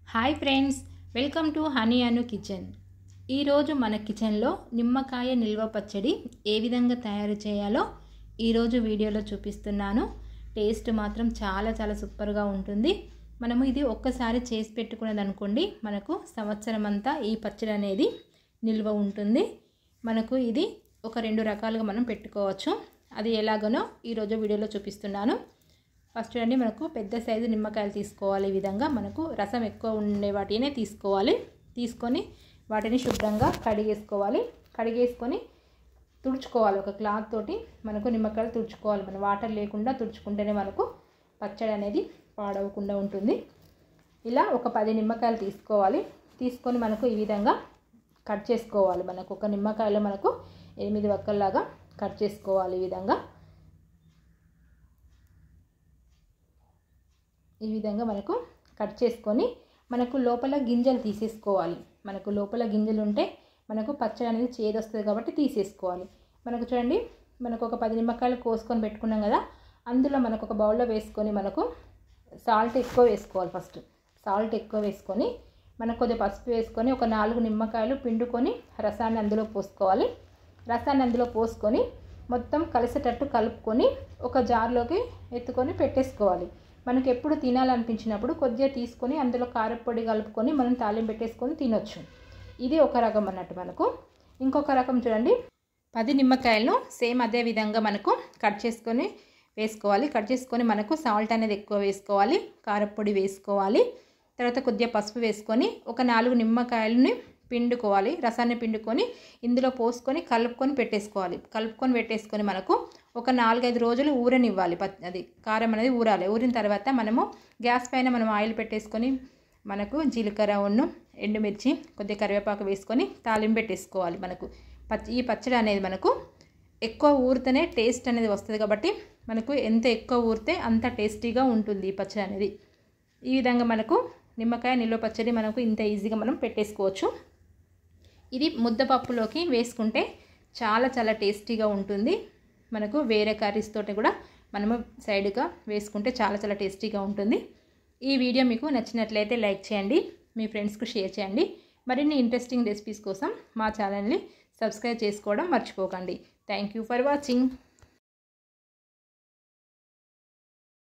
hi friends welcome to honey Anu kitchen ఈరోజు మన కిచెన్లో నిమ్మకాయ నిల్వ పచ్చడి ఏ విధంగా తయారు చేయాలో ఈరోజు వీడియోలో చూపిస్తున్నాను టేస్ట్ మాత్రం చాలా చాలా సూపర్గా ఉంటుంది మనము ఇది ఒక్కసారి చేసి పెట్టుకున్నది అనుకోండి మనకు సంవత్సరం అంతా ఈ పచ్చడి అనేది నిల్వ ఉంటుంది మనకు ఇది ఒక రెండు రకాలుగా మనం పెట్టుకోవచ్చు అది ఎలాగనో ఈరోజు వీడియోలో చూపిస్తున్నాను ఫస్ట్ అండి మనకు పెద్ద సైజు నిమ్మకాయలు తీసుకోవాలి ఈ విధంగా మనకు రసం ఎక్కువ ఉండే వాటినే తీసుకోవాలి తీసుకొని వాటిని శుభ్రంగా కడిగేసుకోవాలి కడిగేసుకొని తుడుచుకోవాలి ఒక క్లాత్ తోటి మనకు నిమ్మకాయలు తుడుచుకోవాలి మన వాటర్ లేకుండా తుడుచుకుంటేనే మనకు పచ్చడి అనేది పాడవకుండా ఉంటుంది ఇలా ఒక పది నిమ్మకాయలు తీసుకోవాలి తీసుకొని మనకు ఈ విధంగా కట్ చేసుకోవాలి మనకు ఒక నిమ్మకాయలో మనకు ఎనిమిది వక్కల్లాగా కట్ చేసుకోవాలి ఈ విధంగా ఈ విధంగా మనకు కట్ చేసుకొని మనకు లోపల గింజలు తీసేసుకోవాలి మనకు లోపల గింజలు ఉంటే మనకు పచ్చడి అనేది చేదొస్తుంది కాబట్టి తీసేసుకోవాలి మనకు చూడండి మనకు ఒక పది నిమ్మకాయలు కోసుకొని పెట్టుకున్నాం కదా అందులో మనకు ఒక బౌల్లో వేసుకొని మనకు సాల్ట్ ఎక్కువ వేసుకోవాలి ఫస్ట్ సాల్ట్ ఎక్కువ వేసుకొని మనకు కొద్దిగా పసుపు వేసుకొని ఒక నాలుగు నిమ్మకాయలు పిండుకొని రసాన్ని అందులో పోసుకోవాలి రసాన్ని అందులో పోసుకొని మొత్తం కలిసేటట్టు కలుపుకొని ఒక జార్లోకి ఎత్తుకొని పెట్టేసుకోవాలి మనకు ఎప్పుడు తినాలనిపించినప్పుడు కొద్దిగా తీసుకొని అందులో కారపొడి కలుపుకొని మనం తాలింపు పెట్టేసుకొని తినొచ్చు ఇది ఒక రకం అన్నట్టు మనకు ఇంకొక రకం చూడండి పది నిమ్మకాయలను సేమ్ అదే విధంగా మనకు కట్ చేసుకొని వేసుకోవాలి కట్ చేసుకొని మనకు సాల్ట్ అనేది ఎక్కువ వేసుకోవాలి కారపొడి వేసుకోవాలి తర్వాత కొద్దిగా పసుపు వేసుకొని ఒక నాలుగు నిమ్మకాయలని పిండుకోవాలి రసాన్ని పిండుకొని ఇందులో పోసుకొని కలుపుకొని పెట్టేసుకోవాలి కలుపుకొని పెట్టేసుకొని మనకు ఒక నాలుగైదు రోజులు ఊరనివ్వాలి అది కారం అనేది ఊరాలి ఊరిన తర్వాత మనము గ్యాస్ పైన మనం ఆయిల్ పెట్టేసుకొని మనకు జీలకర్ర ఉన్ను ఎండుమిర్చి కొద్దిగా కరివేపాకు వేసుకొని తాలింపు పెట్టేసుకోవాలి మనకు పచ్చ ఈ పచ్చడి అనేది మనకు ఎక్కువ ఊరితేనే టేస్ట్ అనేది వస్తుంది కాబట్టి మనకు ఎంత ఎక్కువ ఊరితే అంత టేస్టీగా ఉంటుంది ఈ పచ్చడి అనేది ఈ విధంగా మనకు నిమ్మకాయ నిల్వ పచ్చడి మనకు ఇంత ఈజీగా మనం పెట్టేసుకోవచ్చు ఇది ముద్దపప్పులోకి వేసుకుంటే చాలా చాలా టేస్టీగా ఉంటుంది మనకు వేరే కర్రీస్ తోటి కూడా మనము సైడ్గా వేసుకుంటే చాలా చాలా టేస్టీగా ఉంటుంది ఈ వీడియో మీకు నచ్చినట్లయితే లైక్ చేయండి మీ ఫ్రెండ్స్కు షేర్ చేయండి మరిన్ని ఇంట్రెస్టింగ్ రెసిపీస్ కోసం మా ఛానల్ని సబ్స్క్రైబ్ చేసుకోవడం మర్చిపోకండి థ్యాంక్ యూ ఫర్ వాచింగ్